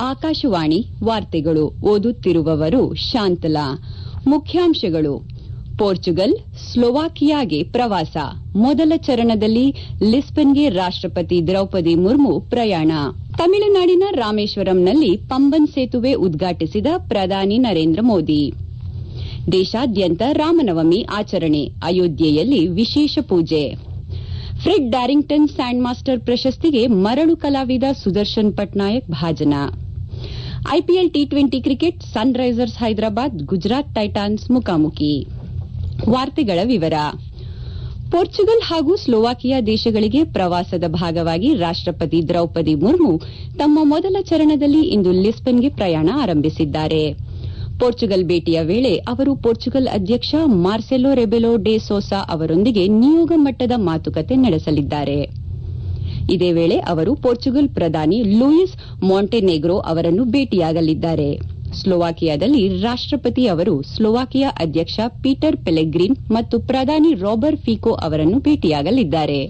ಆಕಾಶವಾಣಿ ವಾರ್ತೆಗಳು ಓದುತ್ತಿರುವವರು ಶಾಂತಲಾ ಮುಖ್ಯಾಂಶಗಳು ಪೋರ್ಚುಗಲ್ ಸ್ಲೋವಾಕಿಯಾಗೆ ಪ್ರವಾಸ ಮೊದಲ ಚರಣದಲ್ಲಿ ಲಿಸ್ಬನ್ಗೆ ರಾಷ್ಟಪತಿ ದ್ರೌಪದಿ ಮುರ್ಮು ಪ್ರಯಾಣ ತಮಿಳುನಾಡಿನ ರಾಮೇಶ್ವರಂನಲ್ಲಿ ಪಂಬನ್ ಸೇತುವೆ ಉದ್ಘಾಟಿಸಿದ ಪ್ರಧಾನಿ ನರೇಂದ್ರ ಮೋದಿ ದೇಶಾದ್ಯಂತ ರಾಮನವಮಿ ಆಚರಣೆ ಅಯೋಧ್ಯೆಯಲ್ಲಿ ವಿಶೇಷ ಪೂಜೆ ಫ್ರೆಡ್ ಡ್ಯಾರಿಂಗ್ಟನ್ ಸ್ಯಾಂಡ್ ಮಾಸ್ಟರ್ ಪ್ರಶಸ್ತಿಗೆ ಮರಳು ಕಲಾವಿದ ಸುದರ್ಶನ್ ಪಟ್ನಾಯಕ್ ಭಾಜನ IPL T twenty cricket Sun Risers Hyderabad Gujarat Titans ಮುಖಾಮುಖಿ ವಾರ್ತೆಗಳ ವಿವರ ಪೋರ್ಚುಗಲ್ ಹಾಗೂ ಸ್ಲೋವಾಕಿಯಾ ದೇಶಗಳಿಗೆ ಪ್ರವಾಸದ ಭಾಗವಾಗಿ ರಾಷ್ಟಪತಿ ದ್ರೌಪದಿ ಮುರ್ಮು ತಮ್ಮ ಮೊದಲ ಚರಣದಲ್ಲಿ ಇಂದು ಲಿಸ್ಬನ್ಗೆ ಪ್ರಯಾಣ ಆರಂಭಿಸಿದ್ದಾರೆ ಪೋರ್ಚುಗಲ್ ಭೇಟಿಯ ವೇಳೆ ಅವರು ಪೋರ್ಚುಗಲ್ ಅಧ್ಯಕ್ಷ ಮಾರ್ಸೆಲೋ ರೆಬೆಲೋ ಡೆ ಸೋಸಾ ಅವರೊಂದಿಗೆ ನಿಯೋಗ ಮಟ್ಟದ ಮಾತುಕತೆ ನಡೆಸಲಿದ್ದಾರೆ ಇದೇ ವೇಳೆ ಅವರು ಪೋರ್ಚುಗಲ್ ಪ್ರಧಾನಿ ಲೂಯಿಸ್ ಮಾಂಟೆನೆಗ್ರೋ ಅವರನ್ನು ಭೇಟಿಯಾಗಲಿದ್ದಾರೆ ಸ್ಲೋವಾಕಿಯಾದಲ್ಲಿ ರಾಷ್ಟಪತಿ ಅವರು ಸ್ಲೋವಾಕಿಯಾ ಅಧ್ಯಕ್ಷ ಪೀಟರ್ ಪೆಲೆಗ್ರಿನ್ ಮತ್ತು ಪ್ರಧಾನಿ ರಾಬರ್ ಫಿಕೋ ಅವರನ್ನು ಭೇಟಿಯಾಗಲಿದ್ದಾರೆ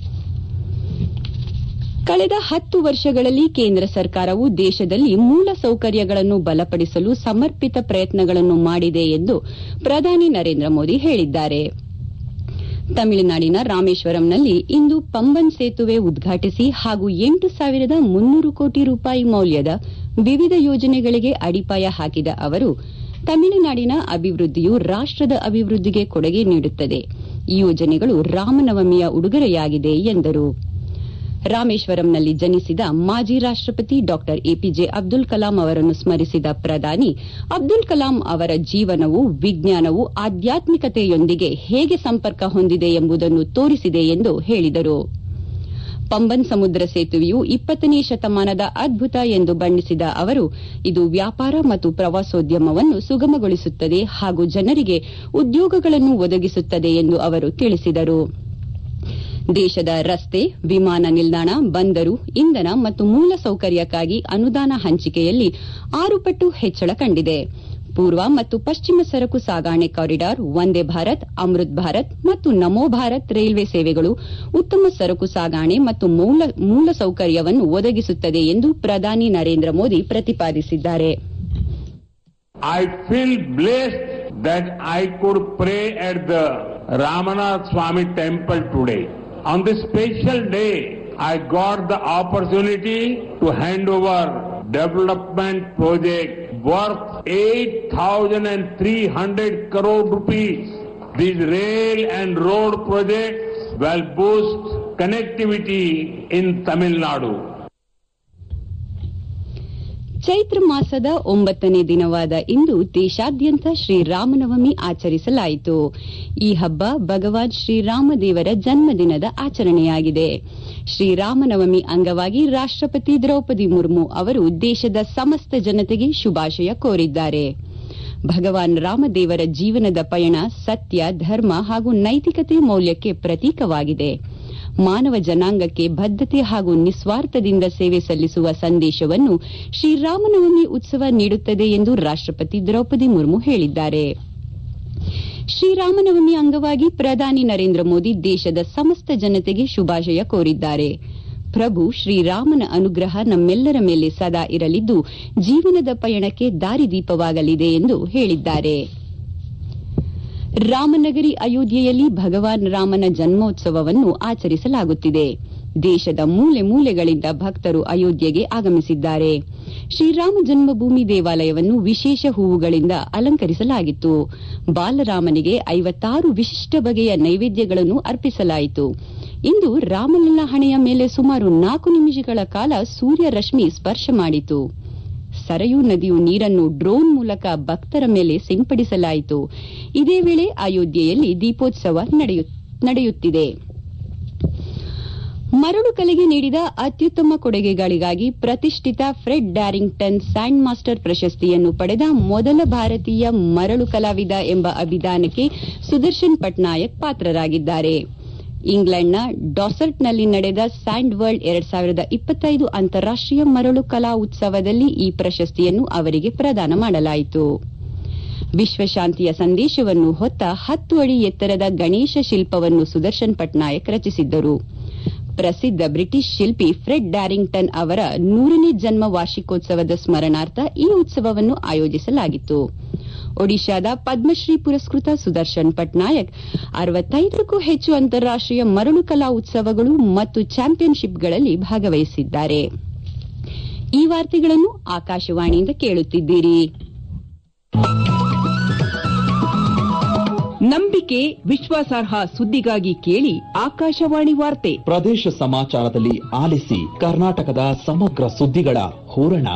ಕಳೆದ ಹತ್ತು ವರ್ಷಗಳಲ್ಲಿ ಕೇಂದ್ರ ಸರ್ಕಾರವು ದೇಶದಲ್ಲಿ ಮೂಲ ಸೌಕರ್ಯಗಳನ್ನು ಬಲಪಡಿಸಲು ಸಮರ್ಪಿತ ಪ್ರಯತ್ನಗಳನ್ನು ಮಾಡಿದೆ ಎಂದು ಪ್ರಧಾನಿ ನರೇಂದ್ರ ಮೋದಿ ಹೇಳಿದ್ದಾರೆ ತಮಿಳುನಾಡಿನ ರಾಮೇಶ್ವರಂನಲ್ಲಿ ಇಂದು ಪಂಬನ್ ಸೇತುವೆ ಉದ್ಘಾಟಿಸಿ ಹಾಗೂ ಎಂಟು ಸಾವಿರದ ಮುನ್ನೂರು ಕೋಟಿ ರೂಪಾಯಿ ಮೌಲ್ಯದ ವಿವಿಧ ಯೋಜನೆಗಳಿಗೆ ಅಡಿಪಾಯ ಹಾಕಿದ ಅವರು ತಮಿಳುನಾಡಿನ ಅಭಿವೃದ್ಧಿಯು ರಾಷ್ಟದ ಅಭಿವೃದ್ಧಿಗೆ ಕೊಡುಗೆ ನೀಡುತ್ತದೆ ಈ ಯೋಜನೆಗಳು ರಾಮನವಮಿಯ ಉಡುಗೊರೆಯಾಗಿದೆ ಎಂದರು ರಾಮೇಶ್ವರಂನಲ್ಲಿ ಜನಿಸಿದ ಮಾಜಿ ರಾಷ್ಟಪತಿ ಡಾ ಎಪಿಜೆ ಅಬ್ದುಲ್ ಕಲಾಂ ಅವರನ್ನು ಸ್ಮರಿಸಿದ ಪ್ರಧಾನಿ ಅಬ್ದುಲ್ ಕಲಾಂ ಅವರ ಜೀವನವು ವಿಜ್ಞಾನವು ಆಧ್ಯಾತ್ಮಿಕತೆಯೊಂದಿಗೆ ಹೇಗೆ ಸಂಪರ್ಕ ಹೊಂದಿದೆ ಎಂಬುದನ್ನು ತೋರಿಸಿದೆ ಎಂದು ಹೇಳಿದರು ಪಂಬನ್ ಸಮುದ್ರ ಸೇತುವೆಯು ಇಪ್ಪತ್ತನೇ ಶತಮಾನದ ಅದ್ಭುತ ಎಂದು ಬಣ್ಣಿಸಿದ ಅವರು ಇದು ವ್ಯಾಪಾರ ಮತ್ತು ಪ್ರವಾಸೋದ್ಯಮವನ್ನು ಸುಗಮಗೊಳಿಸುತ್ತದೆ ಹಾಗೂ ಜನರಿಗೆ ಉದ್ಯೋಗಗಳನ್ನು ಒದಗಿಸುತ್ತದೆ ಎಂದು ಅವರು ತಿಳಿಸಿದರು ದೇಶದ ರಸ್ತೆ ವಿಮಾನ ನಿಲ್ದಾಣ ಬಂದರು ಇಂಧನ ಮತ್ತು ಮೂಲ ಸೌಕರ್ಯಕ್ಕಾಗಿ ಅನುದಾನ ಹಂಚಿಕೆಯಲ್ಲಿ ಆರು ಪಟ್ಟು ಹೆಚ್ಚಳ ಕಂಡಿದೆ ಪೂರ್ವ ಮತ್ತು ಪಶ್ಚಿಮ ಸರಕು ಸಾಗಾಣೆ ಕಾರಿಡಾರ್ ವಂದೇ ಭಾರತ್ ಅಮೃತ್ ಭಾರತ್ ಮತ್ತು ನಮೋ ಭಾರತ್ ರೈಲ್ವೆ ಸೇವೆಗಳು ಉತ್ತಮ ಸರಕು ಸಾಗಾಣೆ ಮತ್ತು ಮೂಲ ಸೌಕರ್ಯವನ್ನು ಒದಗಿಸುತ್ತದೆ ಎಂದು ಪ್ರಧಾನಿ ನರೇಂದ್ರ ಮೋದಿ ಪ್ರತಿಪಾದಿಸಿದ್ದಾರೆ I feel blessed that I could pray at the Ramanath Swami temple today. On this special day, I got the opportunity to hand over development project worth 8,300 crore rupees. These rail and road projects will boost connectivity in Tamil Nadu. Chaitra ಮಾಸದ ಒಂಬತ್ತನೇ ದಿನವಾದ ಇಂದು ದೇಶಾದ್ಯಂತ ಶ್ರೀರಾಮನವಮಿ ಆಚರಿಸಲಾಯಿತು ಈ ಹಬ್ಬ ಭಗವಾನ್ ಶ್ರೀರಾಮದೇವರ ಜನ್ಮದಿನದ ಆಚರಣೆಯಾಗಿದೆ ಶ್ರೀರಾಮನವಮಿ ಅಂಗವಾಗಿ ರಾಷ್ಟಪತಿ ದ್ರೌಪದಿ ಮುರ್ಮು ಅವರು ದೇಶದ ಸಮಸ್ತ ಜನತೆಗೆ ಶುಭಾಶಯ ಕೋರಿದ್ದಾರೆ ಭಗವಾನ್ ರಾಮದೇವರ ಜೀವನದ ಪಯಣ ಸತ್ಯ ಧರ್ಮ ಹಾಗೂ ನೈತಿಕತೆ ಮೌಲ್ಯಕ್ಕೆ ಪ್ರತೀಕವಾಗಿದೆ ಮಾನವ ಜನಾಂಗಕ್ಕೆ ಬದ್ದತೆ ಹಾಗೂ ನಿಸ್ವಾರ್ಥದಿಂದ ಸೇವೆ ಸಲ್ಲಿಸುವ ಸಂದೇಶವನ್ನು ಶ್ರೀರಾಮನವಮಿ ಉತ್ಸವ ನೀಡುತ್ತದೆ ಎಂದು ರಾಷ್ಟಪತಿ ದ್ರೌಪದಿ ಮುರ್ಮು ಹೇಳಿದ್ದಾರೆ ಶ್ರೀರಾಮನವಮಿ ಅಂಗವಾಗಿ ಪ್ರಧಾನಿ ನರೇಂದ್ರ ಮೋದಿ ದೇಶದ ಸಮಸ್ತ ಜನತೆಗೆ ಶುಭಾಶಯ ಕೋರಿದ್ದಾರೆ ಪ್ರಭು ಶ್ರೀರಾಮನ ಅನುಗ್ರಹ ನಮ್ಮೆಲ್ಲರ ಮೇಲೆ ಸದಾ ಇರಲಿದ್ದು ಜೀವನದ ಪಯಣಕ್ಕೆ ದಾರಿದೀಪವಾಗಲಿದೆ ಎಂದು ಹೇಳಿದ್ದಾರೆ ರಾಮನಗರಿ ಅಯೋಧ್ಯೆಯಲ್ಲಿ ಭಗವಾನ್ ರಾಮನ ಜನ್ಮೋತ್ಸವವನ್ನು ಆಚರಿಸಲಾಗುತ್ತಿದೆ ದೇಶದ ಮೂಲೆ ಮೂಲೆಗಳಿಂದ ಭಕ್ತರು ಅಯೋಧ್ಯೆಗೆ ಆಗಮಿಸಿದ್ದಾರೆ ಶ್ರೀರಾಮ ಜನ್ಮಭೂಮಿ ದೇವಾಲಯವನ್ನು ವಿಶೇಷ ಹೂವುಗಳಿಂದ ಅಲಂಕರಿಸಲಾಗಿತ್ತು ಬಾಲರಾಮನಿಗೆ ಐವತ್ತಾರು ವಿಶಿಷ್ಟ ಬಗೆಯ ನೈವೇದ್ಯಗಳನ್ನು ಅರ್ಪಿಸಲಾಯಿತು ಇಂದು ರಾಮಲಲ್ಲ ಹಣೆಯ ಮೇಲೆ ಸುಮಾರು ನಾಲ್ಕು ನಿಮಿಷಗಳ ಕಾಲ ಸೂರ್ಯ ರಶ್ಮಿ ಸ್ಪರ್ಶ ಮಾಡಿತು ಸರಯೂ ನದಿಯು ನೀರನ್ನು ಡ್ರೋನ್ ಮೂಲಕ ಭಕ್ತರ ಮೇಲೆ ಸಿಂಪಡಿಸಲಾಯಿತು ಇದೇ ವೇಳೆ ಅಯೋಧ್ಯೆಯಲ್ಲಿ ದೀಪೋತ್ಸವ ನಡೆಯುತ್ತಿದೆ ಮರಳು ಕಲೆಗೆ ನೀಡಿದ ಅತ್ಯುತ್ತಮ ಕೊಡುಗೆಗಳಿಗಾಗಿ ಪ್ರತಿಷ್ಠಿತ ಫ್ರೆಡ್ ಡ್ಯಾರಿಂಗ್ಟನ್ ಸ್ಯಾಂಡ್ ಮಾಸ್ಟರ್ ಪ್ರಶಸ್ತಿಯನ್ನು ಪಡೆದ ಮೊದಲ ಭಾರತೀಯ ಮರಳು ಕಲಾವಿದ ಎಂಬ ಅಭಿದಾನಕ್ಕೆ ಸುದರ್ಶನ್ ಪಟ್ನಾಯಕ್ ಪಾತ್ರರಾಗಿದ್ದಾರೆ ಇಂಗ್ಲೆಂಡ್ನ ಡಾಸರ್ಟ್ನಲ್ಲಿ ನಡೆದ ಸ್ಯಾಂಡ್ ವರ್ಲ್ಡ್ ಎರಡ್ ಸಾವಿರದ ಇಪ್ಪತ್ತೈದು ಅಂತಾರಾಷ್ಟೀಯ ಮರಳು ಕಲಾ ಉತ್ಸವದಲ್ಲಿ ಈ ಪ್ರಶಸ್ತಿಯನ್ನು ಅವರಿಗೆ ಪ್ರದಾನ ಮಾಡಲಾಯಿತು ವಿಶ್ವಶಾಂತಿಯ ಸಂದೇಶವನ್ನು ಹೊತ್ತ ಹತ್ತು ಅಡಿ ಎತ್ತರದ ಗಣೇಶ ಶಿಲ್ಪವನ್ನು ಸುದರ್ಶನ್ ಪಟ್ನಾಯಕ್ ರಚಿಸಿದ್ದರು ಪ್ರಸಿದ್ಧ ಬ್ರಿಟಿಷ್ ಶಿಲ್ಪಿ ಫ್ರೆಡ್ ಡ್ಯಾರಿಂಗ್ಟನ್ ಅವರ ನೂರನೇ ಜನ್ಮ ವಾರ್ಷಿಕೋತ್ಸವದ ಸ್ಮರಣಾರ್ಥ ಈ ಉತ್ಸವವನ್ನು ಆಯೋಜಿಸಲಾಗಿತ್ತು ಒಡಿಶಾದ ಪದ್ಮಶ್ರೀ ಪುರಸ್ಕೃತ ಸುದರ್ಶನ್ ಪಟ್ನಾಯಕ್ ಅರವತ್ತೈದಕ್ಕೂ ಹೆಚ್ಚು ಅಂತಾರಾಷ್ಟೀಯ ಮರಳು ಕಲಾ ಉತ್ಸವಗಳು ಮತ್ತು ಚಾಂಪಿಯನ್ಶಿಪ್ಗಳಲ್ಲಿ ಭಾಗವಹಿಸಿದ್ದಾರೆ ಈ ವಾರ್ತೆಗಳನ್ನು ಆಕಾಶವಾಣಿಯಿಂದ ಕೇಳುತ್ತಿದ್ದೀರಿ ನಂಬಿಕೆ ವಿಶ್ವಾಸಾರ್ಹ ಸುದ್ದಿಗಾಗಿ ಕೇಳಿ ಆಕಾಶವಾಣಿ ವಾರ್ತೆ ಪ್ರದೇಶ ಸಮಾಚಾರದಲ್ಲಿ ಆಲಿಸಿ ಕರ್ನಾಟಕದ ಸಮಗ್ರ ಸುದ್ದಿಗಳ ಹೂರಣ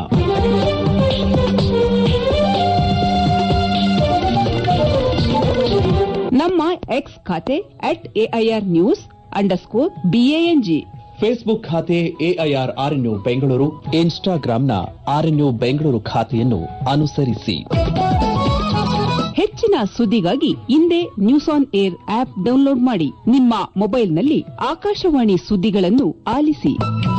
ನಮ್ಮ ಎಕ್ಸ್ ಖಾತೆ at AIR news underscore BANG Facebook ಖಾತೆ ಎಐಆರ್ ಆರ್ಎನ್ಯು ಬೆಂಗಳೂರು ಇನ್ಸ್ಟಾಗ್ರಾಂನ ಆರ್ಎನ್ಯು ಬೆಂಗಳೂರು ಖಾತೆಯನ್ನು ಅನುಸರಿಸಿ ಹೆಚ್ಚಿನ ಸುದ್ದಿಗಾಗಿ ಹಿಂದೆ news on air app download ಮಾಡಿ ನಿಮ್ಮ ಮೊಬೈಲ್ನಲ್ಲಿ ಆಕಾಶವಾಣಿ ಸುದ್ದಿಗಳನ್ನು ಆಲಿಸಿ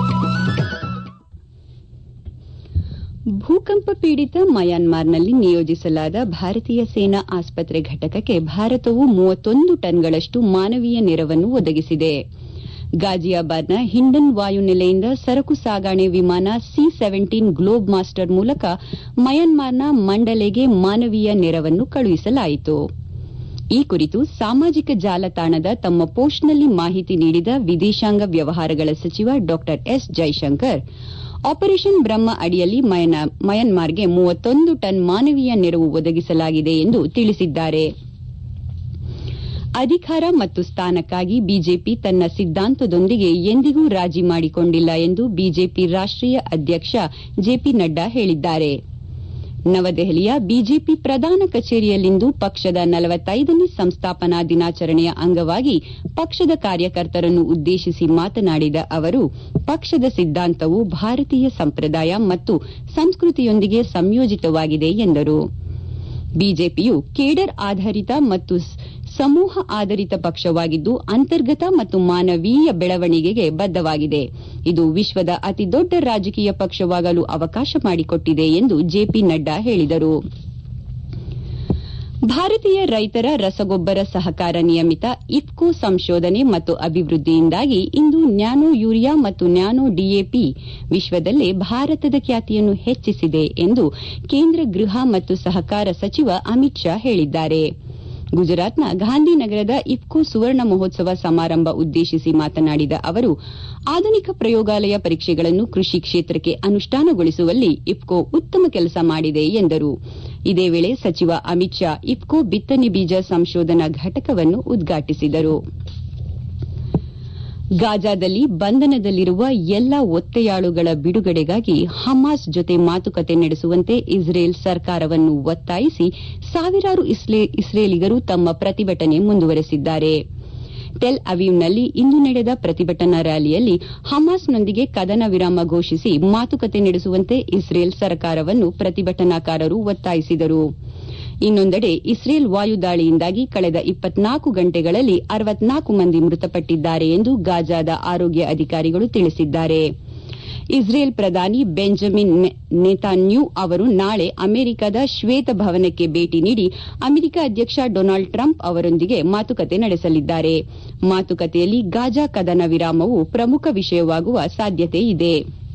ಭೂಕಂಪ ಪೀಡಿತ ಮಯನ್ಮಾರ್ನಲ್ಲಿ ನಿಯೋಜಿಸಲಾದ ಭಾರತೀಯ ಸೇನಾ ಆಸ್ಪತ್ರೆ ಘಟಕಕ್ಕೆ ಭಾರತವು ಮೂವತ್ತೊಂದು ಟನ್ಗಳಷ್ಟು ಮಾನವೀಯ ನೆರವನ್ನು ಒದಗಿಸಿದೆ ಗಾಜಿಯಾಬಾದ್ನ ಹಿಂಡನ್ ವಾಯುನೆಲೆಯಿಂದ ಸರಕು ಸಾಗಾಣೆ ವಿಮಾನ ಸಿ ಸೆವೆಂಟೀನ್ ಗ್ಲೋಬ್ ಮಾಸ್ಟರ್ ಮೂಲಕ ಮಯನ್ಮಾರ್ನ ಮಂಡಲೆಗೆ ಮಾನವೀಯ ನೆರವನ್ನು ಕಳುಹಿಸಲಾಯಿತು ಈ ಕುರಿತು ಸಾಮಾಜಿಕ ಜಾಲತಾಣದ ತಮ್ಮ ಪೋಸ್ಟ್ನಲ್ಲಿ ಮಾಹಿತಿ ನೀಡಿದ ವಿದೇಶಾಂಗ ವ್ಯವಹಾರಗಳ ಸಚಿವ ಡಾ ಎಸ್ ಜೈಶಂಕರ್ ಆಪರೇಷನ್ ಬ್ರಹ್ಮ ಅಡಿಯಲ್ಲಿ ಮಯನ್ಮಾರ್ಗೆ ಮೂವತ್ತೊಂದು ಟನ್ ಮಾನವೀಯ ನೆರವು ಒದಗಿಸಲಾಗಿದೆ ಎಂದು ತಿಳಿಸಿದ್ದಾರೆ ಅಧಿಕಾರ ಮತ್ತು ಸ್ಥಾನಕ್ಕಾಗಿ ಬಿಜೆಪಿ ತನ್ನ ಸಿದ್ದಾಂತದೊಂದಿಗೆ ಎಂದಿಗೂ ರಾಜಿ ಮಾಡಿಕೊಂಡಿಲ್ಲ ಎಂದು ಬಿಜೆಪಿ ರಾಷ್ಟೀಯ ಅಧ್ಯಕ್ಷ ಜೆಪಿ ನಡ್ಡಾ ಹೇಳಿದ್ದಾರೆ ನವದೆಹಲಿಯ ಬಿಜೆಪಿ ಪ್ರಧಾನ ಕಚೇರಿಯಲ್ಲಿಂದು ಪಕ್ಷದ ನಲವತ್ತೈದನೇ ಸಂಸ್ಥಾಪನಾ ದಿನಾಚರಣೆಯ ಅಂಗವಾಗಿ ಪಕ್ಷದ ಕಾರ್ಯಕರ್ತರನ್ನು ಉದ್ದೇಶಿಸಿ ಮಾತನಾಡಿದ ಅವರು ಪಕ್ಷದ ಸಿದ್ದಾಂತವು ಭಾರತೀಯ ಸಂಪ್ರದಾಯ ಮತ್ತು ಸಂಸ್ಕೃತಿಯೊಂದಿಗೆ ಸಂಯೋಜಿತವಾಗಿದೆ ಎಂದರು ಬಿಜೆಪಿಯು ಕೇಡರ್ ಆಧಾರಿತ ಮತ್ತು ಸಮೂಹ ಆಧಾರಿತ ಪಕ್ಷವಾಗಿದ್ದು ಅಂತರ್ಗತ ಮತ್ತು ಮಾನವೀಯ ಬೆಳವಣಿಗೆಗೆ ಬದ್ದವಾಗಿದೆ ಇದು ವಿಶ್ವದ ಅತಿದೊಡ್ಡ ರಾಜಕೀಯ ಪಕ್ಷವಾಗಲು ಅವಕಾಶ ಮಾಡಿಕೊಟ್ಟಿದೆ ಎಂದು ಜೆಪಿ ನಡ್ಡಾ ಹೇಳಿದರು ಭಾರತೀಯ ರೈತರ ರಸಗೊಬ್ಬರ ಸಹಕಾರ ನಿಯಮಿತ ಇಫ್ಕೋ ಸಂಶೋಧನೆ ಮತ್ತು ಅಭಿವೃದ್ಧಿಯಿಂದಾಗಿ ಇಂದು ನ್ಯಾನೋ ಯೂರಿಯಾ ಮತ್ತು ನ್ಯಾನೋ ಡಿಎಪಿ ವಿಶ್ವದಲ್ಲೇ ಭಾರತದ ಖ್ಯಾತಿಯನ್ನು ಹೆಚ್ಚಿಸಿದೆ ಎಂದು ಕೇಂದ್ರ ಗೃಹ ಮತ್ತು ಸಹಕಾರ ಸಚಿವ ಅಮಿತ್ ಶಾ ಹೇಳಿದ್ದಾರೆ ಗುಜರಾತ್ನ ಗಾಂಧಿನಗರದ ಇಫ್ಕೋ ಸುವರ್ಣ ಮಹೋತ್ಸವ ಸಮಾರಂಭ ಉದ್ದೇಶಿಸಿ ಮಾತನಾಡಿದ ಅವರು ಆಧುನಿಕ ಪ್ರಯೋಗಾಲಯ ಪರೀಕ್ಷೆಗಳನ್ನು ಕೃಷಿ ಕ್ಷೇತ್ರಕ್ಕೆ ಅನುಷ್ಠಾನಗೊಳಿಸುವಲ್ಲಿ ಇಫ್ಕೋ ಉತ್ತಮ ಕೆಲಸ ಮಾಡಿದೆ ಎಂದರು ಇದೇ ವೇಳೆ ಸಚಿವ ಅಮಿತ್ ಶಾ ಇಫ್ಕೋ ಬಿತ್ತನೆ ಬೀಜ ಸಂಶೋಧನಾ ಘಟಕವನ್ನು ಉದ್ಘಾಟಿಸಿದರು ಗಾಜಾದಲ್ಲಿ ಬಂಧನದಲ್ಲಿರುವ ಎಲ್ಲ ಒತ್ತೆಯಾಳುಗಳ ಬಿಡುಗಡೆಗಾಗಿ ಹಮಾಸ್ ಜೊತೆ ಮಾತುಕತೆ ನಡೆಸುವಂತೆ ಇಸ್ರೇಲ್ ಸರ್ಕಾರವನ್ನು ಒತ್ತಾಯಿಸಿ ಸಾವಿರಾರು ಇಸ್ರೇಲಿಗರು ತಮ್ಮ ಪ್ರತಿಭಟನೆ ಮುಂದುವರೆಸಿದ್ದಾರೆ ಟೆಲ್ ಅವೀವ್ನಲ್ಲಿ ಇಂದು ನಡೆದ ಪ್ರತಿಭಟನಾ ರ್ಯಾಲಿಯಲ್ಲಿ ಹಮಾಸ್ನೊಂದಿಗೆ ಕದನ ವಿರಾಮ ಘೋಷಿಸಿ ಮಾತುಕತೆ ನಡೆಸುವಂತೆ ಇಸ್ರೇಲ್ ಸರ್ಕಾರವನ್ನು ಪ್ರತಿಭಟನಾಕಾರರು ಒತ್ತಾಯಿಸಿದರು ಇನ್ನೊಂದೆಡೆ ಇಸ್ರೇಲ್ ವಾಯುದಾಳಿಯಿಂದಾಗಿ ಕಳೆದ ಇಪ್ಪತ್ನಾಲ್ಕು ಗಂಟೆಗಳಲ್ಲಿ ಅರವತ್ನಾಲ್ಕು ಮಂದಿ ಮೃತಪಟ್ಟಿದ್ದಾರೆ ಎಂದು ಗಾಜಾದ ಆರೋಗ್ಯ ಅಧಿಕಾರಿಗಳು ತಿಳಿಸಿದ್ದಾರೆ ಇಸ್ರೇಲ್ ಪ್ರಧಾನಿ ಬೆಂಜಮಿನ್ ನೇತಾನ್ಯೂ ಅವರು ನಾಳೆ ಅಮೆರಿಕದ ಶ್ವೇತ ಭವನಕ್ಕೆ ಭೇಟಿ ನೀಡಿ ಅಮೆರಿಕ ಅಧ್ಯಕ್ಷ ಡೊನಾಲ್ಡ್ ಟ್ರಂಪ್ ಅವರೊಂದಿಗೆ ಮಾತುಕತೆ ನಡೆಸಲಿದ್ದಾರೆ ಮಾತುಕತೆಯಲ್ಲಿ ಗಾಜಾ ಕದನ ವಿರಾಮವು ಪ್ರಮುಖ ವಿಷಯವಾಗುವ ಸಾಧ್ಯತೆ ಇದೆ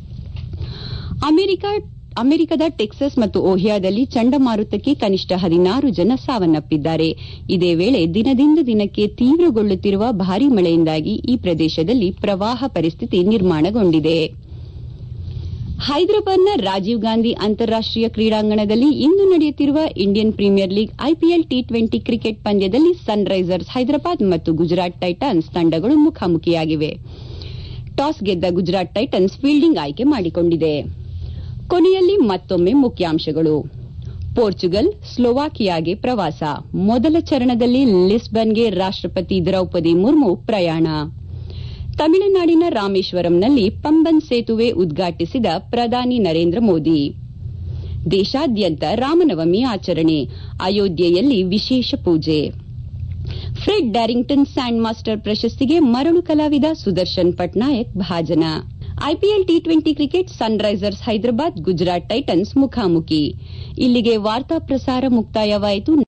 ಅಮೆರಿಕದ ಟೆಕ್ಸಸ್ ಮತ್ತು ಓಹಿಯಾದಲ್ಲಿ ಚಂಡಮಾರುತಕ್ಕೆ ಕನಿಷ್ಠ ಹದಿನಾರು ಜನ ಸಾವನ್ನಪ್ಪಿದ್ದಾರೆ ಇದೇ ವೇಳೆ ದಿನದಿಂದ ದಿನಕ್ಕೆ ತೀವ್ರಗೊಳ್ಳುತ್ತಿರುವ ಭಾರೀ ಮಳೆಯಿಂದಾಗಿ ಈ ಪ್ರದೇಶದಲ್ಲಿ ಪ್ರವಾಹ ಪರಿಸ್ಥಿತಿ ನಿರ್ಮಾಣಗೊಂಡಿದೆ ಹೈದರಾಬಾದ್ನ ರಾಜೀವ್ ಗಾಂಧಿ ಅಂತಾರಾಷ್ಟೀಯ ಕ್ರೀಡಾಂಗಣದಲ್ಲಿ ಇಂದು ನಡೆಯುತ್ತಿರುವ Indian Premier League IPL T twenty cricket ಪಂದ್ಯದಲ್ಲಿ ಸನ್ ರೈಸರ್ಸ್ ಹೈದರಾಬಾದ್ ಮತ್ತು ಗುಜರಾತ್ ಟೈಟನ್ಸ್ ತಂಡಗಳು ಮುಖಾಮುಖಿಯಾಗಿವೆ ಟಾಸ್ ಗೆದ್ದ ಗುಜರಾತ್ ಟೈಟನ್ಸ್ ಫೀಲ್ಡಿಂಗ್ ಆಯ್ಕೆ ಮಾಡಿಕೊಂಡಿದೆ ಕೊನೆಯಲ್ಲಿ ಮತ್ತೊಮ್ಮೆ ಮುಖ್ಯಾಂಶಗಳು ಪೋರ್ಚುಗಲ್ ಸ್ಲೋವಾಕಿಯಾಗೆ ಪ್ರವಾಸ ಮೊದಲ ಚರಣದಲ್ಲಿ ಲಿಸ್ಬನ್ಗೆ ರಾಷ್ಟಪತಿ ದ್ರೌಪದಿ ಮುರ್ಮು ಪ್ರಯಾಣ ತಮಿಳುನಾಡಿನ ರಾಮೇಶ್ವರಂನಲ್ಲಿ ಪಂಬನ್ ಸೇತುವೆ ಉದ್ಘಾಟಿಸಿದ ಪ್ರಧಾನಿ ನರೇಂದ್ರ ಮೋದಿ ದೇಶಾದ್ಯಂತ ರಾಮನವಮಿ ಆಚರಣೆ ಅಯೋಧ್ಯೆಯಲ್ಲಿ ವಿಶೇಷ ಪೂಜೆ ಫ್ರೆಡ್ ಡ್ಯಾರಿಂಗ್ಟನ್ ಸ್ಯಾಂಡ್ ಮಾಸ್ಟರ್ ಪ್ರಶಸ್ತಿಗೆ ಮರಳು ಕಲಾವಿದ ಸುದರ್ಶನ್ ಪಟ್ನಾಯಕ್ ಭಾಜನ IPL T twenty cricket Sun Risers Hyderabad Gujarat Titans ಮುಖಾಮುಖಿ ಇಲ್ಲಿಗೆ ವಾರ್ತಾ ಪ್ರಸಾರ ಮುಕ್ತಾಯವಾಯಿತು